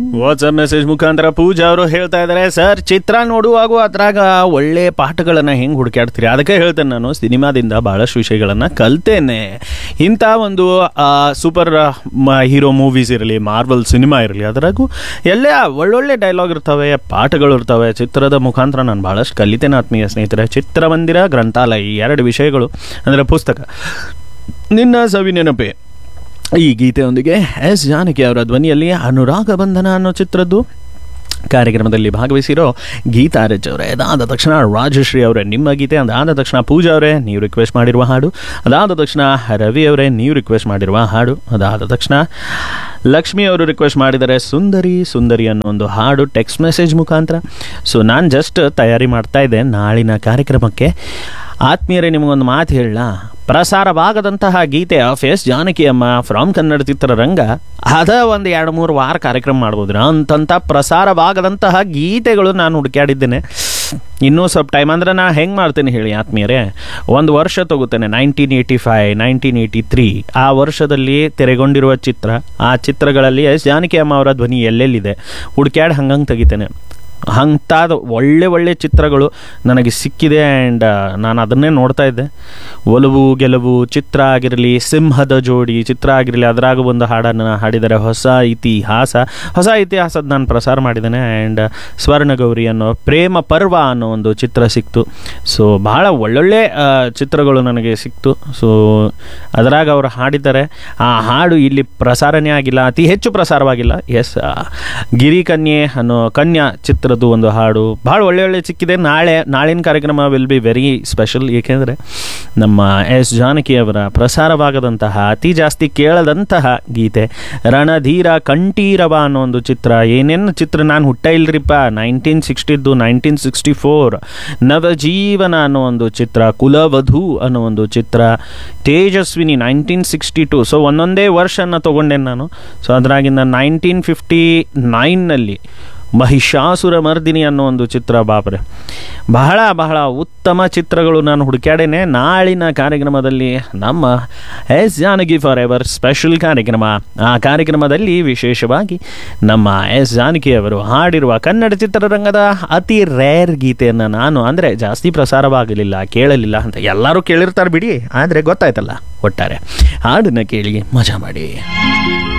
WhatsApp message ಮುಖಾಂತರ ಪೂಜಾ ಅವರು ಹೇಳ್ತಾ ಇದ್ದಾರೆ ಸರ್ ಚಿತ್ರ ನೋಡುವಾಗ ಅದ್ರಾಗ ಒಳ್ಳೆ ಪಾಠಗಳನ್ನು ಹೆಂಗೆ ಹುಡುಕಾಡ್ತೀರಿ ಅದಕ್ಕೆ ಹೇಳ್ತೇನೆ ನಾನು ಸಿನಿಮಾದಿಂದ ಬಹಳಷ್ಟು ವಿಷಯಗಳನ್ನು ಕಲ್ತೇನೆ ಇಂಥ ಒಂದು ಸೂಪರ್ ಹೀರೋ ಮೂವೀಸ್ ಇರಲಿ ಮಾರ್ವಲ್ ಸಿನಿಮಾ ಇರಲಿ ಅದರಾಗೂ ಎಲ್ಲೇ ಒಳ್ಳೊಳ್ಳೆ ಡೈಲಾಗ್ ಇರ್ತವೆ ಪಾಠಗಳು ಇರ್ತವೆ ಚಿತ್ರದ ಮುಖಾಂತರ ನಾನು ಭಾಳಷ್ಟು ಕಲಿತೇನೆ ಆತ್ಮೀಯ ಸ್ನೇಹಿತರೆ ಚಿತ್ರಮಂದಿರ ಗ್ರಂಥಾಲಯ ಈ ಎರಡು ವಿಷಯಗಳು ಅಂದರೆ ಪುಸ್ತಕ ನಿನ್ನ ಸವಿ ನೆನಪೆ ಈ ಗೀತೆಯೊಂದಿಗೆ ಎಸ್ ಜಾನಕಿ ಅವರ ಧ್ವನಿಯಲ್ಲಿ ಅನುರಾಗ ಬಂಧನ ಅನ್ನೋ ಚಿತ್ರದ್ದು ಕಾರ್ಯಕ್ರಮದಲ್ಲಿ ಭಾಗವಹಿಸಿರೋ ಗೀತಾ ರಜ್ ಅವರೇ ಅದಾದ ತಕ್ಷಣ ರಾಜಶ್ರೀ ಅವರೇ ನಿಮ್ಮ ಗೀತೆ ಅದಾದ ತಕ್ಷಣ ಪೂಜಾ ಅವರೇ ನೀವು ರಿಕ್ವೆಸ್ಟ್ ಮಾಡಿರುವ ಹಾಡು ಅದಾದ ತಕ್ಷಣ ರವಿ ಅವರೇ ನೀವು ರಿಕ್ವೆಸ್ಟ್ ಮಾಡಿರುವ ಹಾಡು ಅದಾದ ತಕ್ಷಣ ಲಕ್ಷ್ಮಿ ಅವರು ರಿಕ್ವೆಸ್ಟ್ ಮಾಡಿದರೆ ಸುಂದರಿ ಸುಂದರಿ ಅನ್ನೋ ಒಂದು ಹಾಡು ಟೆಕ್ಸ್ಟ್ ಮೆಸೇಜ್ ಮುಖಾಂತರ ಸೊ ನಾನು ಜಸ್ಟ್ ತಯಾರಿ ಮಾಡ್ತಾ ಇದ್ದೆ ನಾಳಿನ ಕಾರ್ಯಕ್ರಮಕ್ಕೆ ಆತ್ಮೀಯರೇ ನಿಮಗೊಂದು ಮಾತು ಹೇಳಲ್ಲ ಪ್ರಸಾರವಾಗದಂತಹ ಗೀತೆ ಆಫ್ ಎಸ್ ಜಾನಕಿ ಅಮ್ಮ ಫ್ರಾಮ್ ಕನ್ನಡ ಚಿತ್ರರಂಗ ಅದ ಒಂದು ಎರಡು ಮೂರು ವಾರ ಕಾರ್ಯಕ್ರಮ ಮಾಡ್ಬೋದ್ರಿ ಅಂತಂಥ ಪ್ರಸಾರವಾಗದಂತಹ ಗೀತೆಗಳು ನಾನು ಹುಡುಕ್ಯಾಡಿದ್ದೇನೆ ಇನ್ನೂ ಸ್ವಲ್ಪ ಟೈಮ್ ಅಂದ್ರೆ ನಾನು ಹೆಂಗೆ ಮಾಡ್ತೇನೆ ಹೇಳಿ ಆತ್ಮೀಯರೇ ಒಂದು ವರ್ಷ ತಗೋತೇನೆ nineteen eighty five nineteen eighty three ಆ ವರ್ಷದಲ್ಲಿ ತೆರೆಗೊಂಡಿರುವ ಚಿತ್ರ ಆ ಚಿತ್ರಗಳಲ್ಲಿ ಎಸ್ ಜಾನಕಿ ಅಮ್ಮ ಅವರ ಧ್ವನಿ ಎಲ್ಲೆಲ್ಲಿದೆ ಹುಡುಕ್ಯಾಡಿ ಹಂಗಂಗೆ ತೆಗಿತೇನೆ ಅಂಥದ್ದು ಒಳ್ಳೆ ಒಳ್ಳೆ ಚಿತ್ರಗಳು ನನಗೆ ಸಿಕ್ಕಿದೆ ಆ್ಯಂಡ್ ನಾನು ಅದನ್ನೇ ನೋಡ್ತಾ ಇದ್ದೆ ಒಲವು ಗೆಲುವು ಚಿತ್ರ ಆಗಿರಲಿ ಸಿಂಹದ ಜೋಡಿ ಚಿತ್ರ ಆಗಿರಲಿ ಅದರಾಗ ಒಂದು ಹಾಡನ್ನು ಹಾಡಿದರೆ ಹೊಸ ಇತಿಹಾಸ ಹೊಸ ಇತಿಹಾಸದ ನಾನು ಪ್ರಸಾರ ಮಾಡಿದ್ದೇನೆ ಆ್ಯಂಡ್ ಸ್ವರ್ಣಗೌರಿ ಅನ್ನೋ ಪ್ರೇಮ ಪರ್ವ ಅನ್ನೋ ಒಂದು ಚಿತ್ರ ಸಿಕ್ತು ಸೊ ಭಾಳ ಒಳ್ಳೊಳ್ಳೆ ಆ, ಚಿತ್ರಗಳು ನನಗೆ ಸಿಕ್ತು ಸೊ ಅದರಾಗ ಅವರು ಹಾಡಿದ್ದಾರೆ ಆ ಹಾಡು ಇಲ್ಲಿ ಪ್ರಸಾರನೇ ಆಗಿಲ್ಲ ಅತಿ ಹೆಚ್ಚು ಪ್ರಸಾರವಾಗಿಲ್ಲ ಎಸ್ ಗಿರಿ ಕನ್ಯೆ ಅನ್ನೋ ಕನ್ಯಾ ಚಿತ್ರದ್ದು ಒಂದು ಹಾಡು ಭಾಳ ಒಳ್ಳೆ ಒಳ್ಳೆ ಸಿಕ್ಕಿದೆ ನಾಳೆ ನಾಳಿನ ಕಾರ್ಯಕ್ರಮ ವಿಲ್ ಬಿ ವೆರಿ ಸ್ಪೆಷಲ್ ಏಕೆಂದರೆ ನಮ್ಮ ಎಸ್ ಜಾನಕಿ ಅವರ ಪ್ರಸಾರವಾಗದಂತಹ ಅತಿ ಜಾಸ್ತಿ ಕೇಳದಂತಹ ಗೀತೆ ರಣಧೀರ ಕಂಠೀರವ ಅನ್ನೋ ಒಂದು ಚಿತ್ರ ಏನೇನು ಚಿತ್ರ ನಾನು ಹುಟ್ಟ ಇಲ್ರಿಪ್ಪ ನೈನ್ಟೀನ್ ಸಿಕ್ಸ್ಟಿದ್ದು ನೈನ್ಟೀನ್ ಸಿಕ್ಸ್ಟಿ ಫೋರ್ ನವಜೀವನ ಅನ್ನೋ ಒಂದು ಚಿತ್ರ ಕುಲವಧು ಅನ್ನೋ ಒಂದು ಚಿತ್ರ Tejaswini nineteen sixty two so ಒಂದೊಂದೇ ವರ್ಷನ ತೊಗೊಂಡೆ ನಾನು ಸೊ ಅದರಾಗಿಂದ ನೈನ್ಟೀನ್ ಫಿಫ್ಟಿ ನೈನ್ನಲ್ಲಿ ಮಹಿಷಾಸುರ ಮರ್ದಿನಿ ಅನ್ನೋ ಒಂದು ಚಿತ್ರ ಬಾಪ್ರೆ ಬಹಳ ಬಹಳ ಉತ್ತಮ ಚಿತ್ರಗಳು ನಾನು ಹುಡುಕ್ಯಾಡೇನೆ ನಾಳಿನ ಕಾರ್ಯಕ್ರಮದಲ್ಲಿ ನಮ್ಮ S Janaki forever special ಕಾರ್ಯಕ್ರಮ ಆ ಕಾರ್ಯಕ್ರಮದಲ್ಲಿ ವಿಶೇಷವಾಗಿ ನಮ್ಮ ಎಸ್ ಜಾನಕಿ ಅವರು ಹಾಡಿರುವ ಕನ್ನಡ ಚಿತ್ರರಂಗದ ಅತಿ ರೇರ್ ಗೀತೆಯನ್ನು ನಾನು ಅಂದರೆ ಜಾಸ್ತಿ ಪ್ರಸಾರವಾಗಲಿಲ್ಲ ಕೇಳಲಿಲ್ಲ ಅಂತ ಎಲ್ಲರೂ ಕೇಳಿರ್ತಾರೆ ಬಿಡಿ ಆದರೆ ಗೊತ್ತಾಯ್ತಲ್ಲ ಒಟ್ಟಾರೆ ಹಾಡನ್ನು ಕೇಳಿ ಮಜಾ ಮಾಡಿ